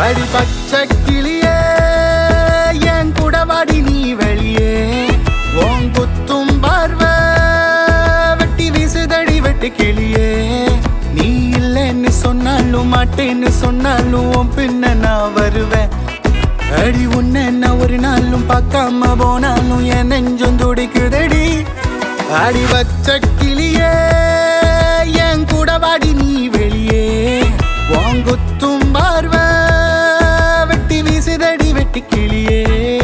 அடி பச்சை கிளியே என் கூட வாடி நீ வெளியே உன் குத்தும் பார்வை வெட்டி வீசுதடி வெட்டு கிளியே நீ இல்லைன்னு சொன்னாலும் மாட்டேன்னு சொன்னாலும் உன் பின்ன நான் வருவேன் அடி உன்னை நான் ஒரு நாளும் பார்க்காம போனாலும் என் நெஞ்சம் துடிக்குதடி அடி வச்ச கிளியே என் கூட வாடி நீ வெளியே வாங்குத்தும் பார்வை வெட்டி வீசுதடி வெட்டி கிளியே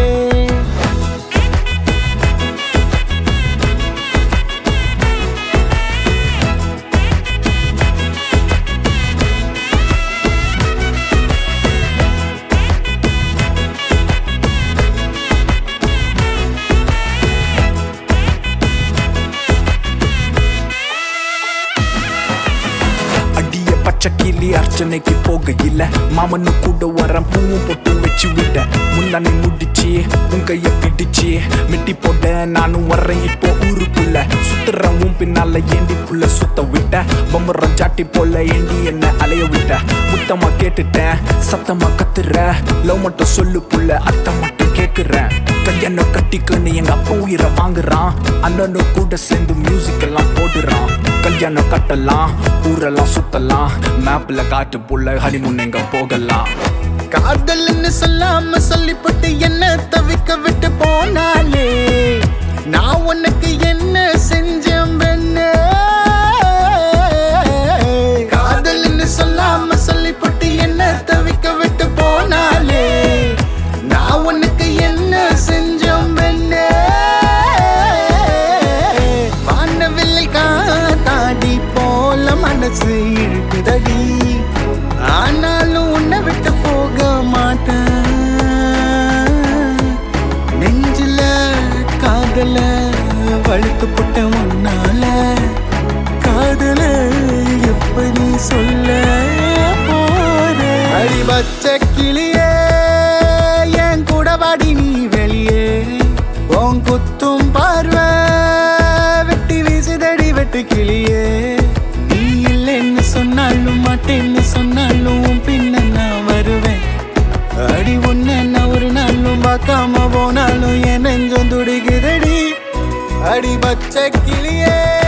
அடிய பச்சை கிளி அர்ச்சனைக்கு போகையில மாமனு கூட வரம் பூவும் போட்டு வச்சு விட்ட முன்னாடி முடிச்சு உன் கைய பிடிச்சு மிட்டி போட்ட நானும் வர்றேன் இப்போ ஊருக்குள்ள சுத்துறேன் உன் பின்னால ஏண்டி புள்ள சுத்த விட்ட பொம்பரம் ஜாட்டி போல ஏண்டி என்ன அலைய விட்ட முத்தமா கேட்டுட்டேன் சத்தமா கத்துற லவ் மட்டும் சொல்லு புள்ள அத்தை மட்டும் கேக்குறேன் கல்யாணம் கட்டிக்கன்னு எங்க அப்பா உயிரை வாங்குறான் அண்ணனும் கூட சேர்ந்து மியூசிக் எல்லாம் போடுறான் கல்யாணம் கட்டலாம் ஊரெல்லாம் சுத்தலாம் மேப்ல காட்டு புள்ள ஹனிமூன் எங்க போகலாம் காதல்னு சொல்லாம சொல்லிப்பட்டு என்ன தவிக்க விட்டு போனாலே நான் உனக்கு என்ன செஞ்சேன் பெண்ணே காதல்னு சொல்லாம சொல்லிப்பட்டு என்ன தவிக்க விட்டு போனாலே நான் உனக்கு என்ன செஞ்சேன் பெண்ணே வானவில்லை காத்தாடி போல மனசு இழுக்குதடி ஆனாலும் உன்னை விட்டு போக மாட்டேன் நெஞ்சில காதல வழுத்து போட்ட உன்னால காதல எப்படி சொல்ல போற அடி பச்சை கிளியே என் கூட வாடி நீ வெளியே உன் குத்தும் பார்வை வெட்டி வீசுதடி வெட்டு கிளியே நீ இல்லைன்னு சொன்னாலும் மாட்டேன்னு சொன்னாலும் உன் பின்ன நான் வருவேன் அடி உன்னை நான் ஒரு நாளும் பார்க்காம போனாலும் என் நெஞ்சம் துடிக்குதடி அடி பச்சை கிளியே